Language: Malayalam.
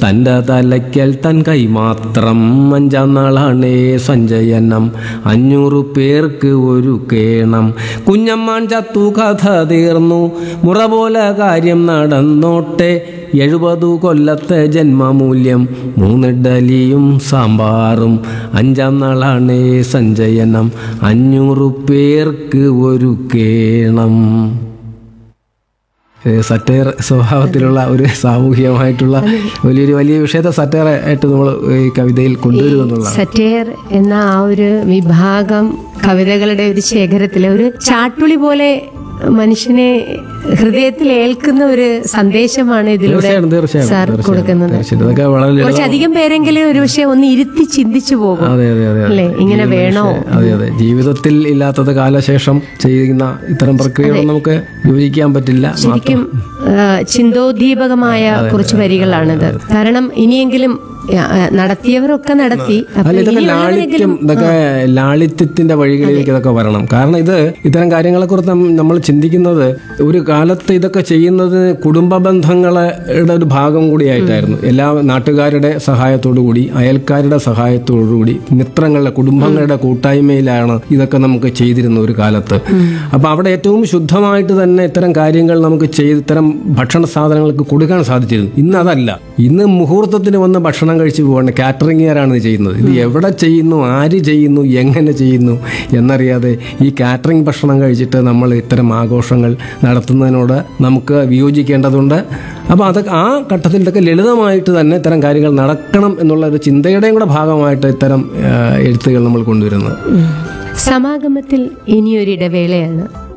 തൻ്റെ തലയ്ക്കൽ തൻ കൈ മാത്രം അഞ്ചാം നാളാണേ സഞ്ചയനം അഞ്ഞൂറ് പേർക്ക് ഒരു കേണം കുഞ്ഞമ്മാൻ ചത്തു കഥ തീർന്നു മുറ പോലെ കാര്യം നടന്നോട്ടെ എഴുപതു കൊല്ലത്തെ ജന്മമൂല്യം മൂന്നിഡലിയും സാമ്പാറും അഞ്ചാം നാളാണേ സഞ്ചയനം അഞ്ഞൂറ് പേർക്ക് ഒരു കേണം സറ്റയർ സ്വഭാവത്തിലുള്ള ഒരു സാമൂഹികമായിട്ടുള്ള വലിയൊരു വലിയ വിഷയത്തെ സറ്റയർ ആയിട്ട് നമ്മൾ ഈ കവിതയിൽ കൊണ്ടുവരുമെന്നുള്ളതാണ് സറ്റയർ എന്ന ആ ഒരു വിഭാഗം കവിതകളുടെ ഒരു ശേഖരത്തിലെ ഒരു ചാട്ടുളി പോലെ മനുഷ്യനെ ഹൃദയത്തിൽ ഏൽക്കുന്ന ഒരു സന്ദേശമാണ് ഇതിലൂടെ തീർച്ചയായിട്ടും തീർച്ചയായിട്ടും സാർ തീർച്ചയായിട്ടും കൊടുക്കുന്നത് തീർച്ചയായിട്ടും ഇതൊക്കെ വളരെ ലളിതം- കുറച്ചധികം പേരെങ്കിലും ഒരു പക്ഷെ ഒന്ന് ഇരുത്തി ചിന്തിച്ചു പോകും അതെ അതെ അതെ അല്ലേ ഇങ്ങനെ വേണോ അതെ അതെ ജീവിതത്തിൽ ഇല്ലാത്തത് കാലശേഷം ചെയ്യുന്ന ഇത്തരം പ്രക്രിയകൾ നമുക്ക് യോജിക്കാൻ പറ്റില്ല ശരിക്കും ആ, ചിന്തോദ്ദീപകമായ കുറച്ച് വരികളാണിത് കാരണം ഇനിയെങ്കിലും ആ, നടത്തിയവരൊക്കെ നടത്തി അപ്പൊ അല്ല ഇതൊക്കെ ഇനിയുള്ളവരെങ്കിലും ലാളിത്യം ഇതൊക്കെ ലാളിത്യത്തിന്റെ വഴികളിലേക്ക് ഇതൊക്കെ വരണം കാരണം ഇത് ഇത്തരം കാര്യങ്ങളെ കുറിച്ച് നമ്മൾ ചിന്തിക്കുന്നത് ഒരു കാലത്ത് ഇതൊക്കെ ചെയ്യുന്നത് കുടുംബ ബന്ധങ്ങളുടെ ഒരു ഭാഗം കൂടിയായിട്ടായിരുന്നു എല്ലാ നാട്ടുകാരുടെ സഹായത്തോടു കൂടി അയൽക്കാരുടെ സഹായത്തോടു കൂടി മിത്രങ്ങളുടെ കുടുംബങ്ങളുടെ കൂട്ടായ്മയിലാണ് ഇതൊക്കെ നമുക്ക് ചെയ്തിരുന്ന ഒരു കാലത്ത് അപ്പൊ അവിടെ ഏറ്റവും ശുദ്ധമായിട്ട് തന്നെ ഇത്തരം കാര്യങ്ങൾ നമുക്ക് ചെയ്ത് ഇത്തരം ഭക്ഷണ സാധനങ്ങൾക്ക് കൊടുക്കാൻ സാധിച്ചിരുന്നു ഇന്ന് അതല്ല ഇന്ന് മുഹൂർത്തത്തിന് വന്ന് ഭക്ഷണം കഴിച്ചു പോകേണ്ട കാറ്ററിംഗുകാരാണ് ഇത് ചെയ്യുന്നത് ഇത് എവിടെ ചെയ്യുന്നു ആര് ചെയ്യുന്നു എങ്ങനെ ചെയ്യുന്നു എന്നറിയാതെ ഈ കാറ്ററിംഗ് ഭക്ഷണം കഴിച്ചിട്ട് നമ്മൾ ഇത്തരം ആഘോഷങ്ങൾ നടത്തുന്നതിനോട് നമുക്ക് വിയോജിക്കേണ്ടതുണ്ട് അപ്പോൾ അതൊക്കെ ആ ഘട്ടത്തിൽ ഇതൊക്കെ ലളിതമായിട്ട് തന്നെ ഇത്തരം കാര്യങ്ങൾ നടക്കണം എന്നുള്ള ഒരു ചിന്തയുടെയും കൂടെ ഭാഗമായിട്ട് ഇത്തരം ആ, എഴുത്തുകൾ നമ്മൾ കൊണ്ടുവരുന്നത് സമാഗമത്തിൽ ഇനിയൊരിടവേളയാണ്